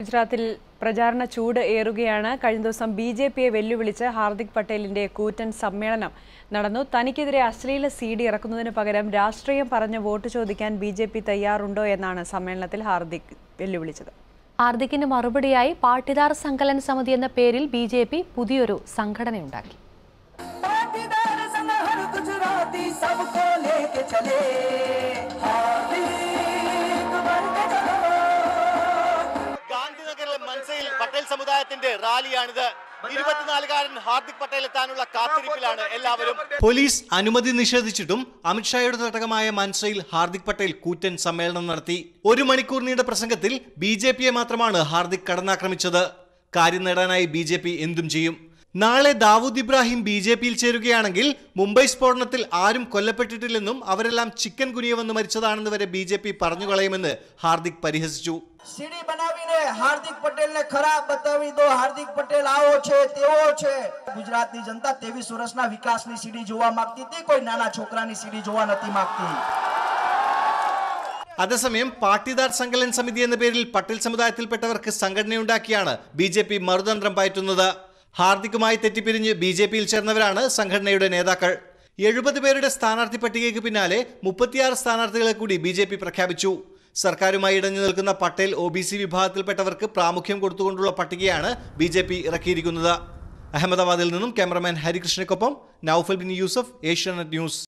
ഗുജറാത്തിൽ പ്രചാരണ ചൂട് ഏറുകയാണ് കഴിഞ്ഞ ദിവസം ബി ജെ പിയെ വെല്ലുവിളിച്ച് ഹാർദിക് പട്ടേലിന്റെ കൂറ്റൻ സമ്മേളനം നടന്നു തനിക്കെതിരെ അശ്ലീല സി ഡി ഇറക്കുന്നതിന് പകരം രാഷ്ട്രീയം പറഞ്ഞ് വോട്ട് ചോദിക്കാൻ ബി ജെ പി തയ്യാറുണ്ടോ എന്നാണ് സമ്മേളനത്തിൽ ഹാർദിക് വെല്ലുവിളിച്ചത് ഹാർദിക്കിന് മറുപടിയായി പാട്ടിദാർ സങ്കലൻ സമിതി എന്ന പേരിൽ ബി ജെ പി പുതിയൊരു സംഘടനയുണ്ടാക്കി पाटीदार संग हर गुजराती सबको लेके चले हार्दिक बन के चलो ഗാന്ധിനഗറിലെ മൻസയിൽ പട്ടേൽ സമുദായത്തിന്റെ റാലിയാണിത് ഇരുപത്തിനാലുകാരൻ ഹാർദിക് പട്ടേൽ എത്താനുള്ള കാത്തിരിപ്പിലാണ് എല്ലാവരും പോലീസ് അനുമതി നിഷേധിച്ചിട്ടും അമിത്ഷായുടെ തട്ടകമായ മൻസയിൽ ഹാർദിക് പട്ടേൽ കൂറ്റൻ സമ്മേളനം നടത്തി ഒരു മണിക്കൂർ നീണ്ട പ്രസംഗത്തിൽ ബി ജെ പിയെ മാത്രമാണ് ഹാർദിക് കടന്നാക്രമിച്ചത് കാര്യം നേടാനായി ബി ജെ പി എന്തും ചെയ്യും നാളെ ദാവൂദ് ഇബ്രാഹിം ബി ജെ പിയിൽ ചേരുകയാണെങ്കിൽ മുംബൈ സ്ഫോടനത്തിൽ ആരും കൊല്ലപ്പെട്ടിട്ടില്ലെന്നും അവരെല്ലാം ചിക്കൻ കുനിയ വന്ന് മരിച്ചതാണെന്ന് വരെ ബി ജെ പി പറഞ്ഞു കളയുമെന്ന് ഹാർദിക് പരിഹസിച്ചു સીડી બનાવીને હાર્દિક પટેલને ખરાબ બતાવી દો હાર્દિક પટેલ આવો છે તેવો છે ગુજરાતની જનતા ત્રેવીસ વર્ષના વિકાસની સીડી જોવા માંગતી હતી કોઈ નાના છોકરાની સીડી જોવા નથી માંગતી അതേസമയം പാട്ടിദാർ സങ്കലൻ സമിതി എന്ന പേരിൽ പട്ടേൽ സമുദായത്തിൽപ്പെട്ടവർക്ക് സംഘടനയുണ്ടാക്കിയാണ് ബി ജെ പി മറുതന്ത്രം പയറ്റുന്നത് ഹാർദിക്കുമായി തെറ്റിപ്പിരിഞ്ഞ് ബി ജെ പിയിൽ ചേർന്നവരാണ് സംഘടനയുടെ നേതാക്കൾ എഴുപത് പേരുടെ സ്ഥാനാർത്ഥി പട്ടികയ്ക്ക് പിന്നാലെ മുപ്പത്തിയാറ് സ്ഥാനാർത്ഥികളെ കൂടി ബി ജെ പി പ്രഖ്യാപിച്ചു സർക്കാരുമായി ഇടഞ്ഞു നിൽക്കുന്ന പട്ടേൽ ഒ ബി സി വിഭാഗത്തിൽപ്പെട്ടവർക്ക് പ്രാമുഖ്യം കൊടുത്തുകൊണ്ടുള്ള പട്ടികയാണ് ബി ജെ പി ഇറക്കിയിരിക്കുന്നത് അഹമ്മദാബാദിൽ നിന്നും ക്യാമറമാൻ ഹരികൃഷ്ണയ്ക്കൊപ്പം നൌഫൽ ബിൻ യൂസഫ് ഏഷ്യാനെറ്റ് ന്യൂസ്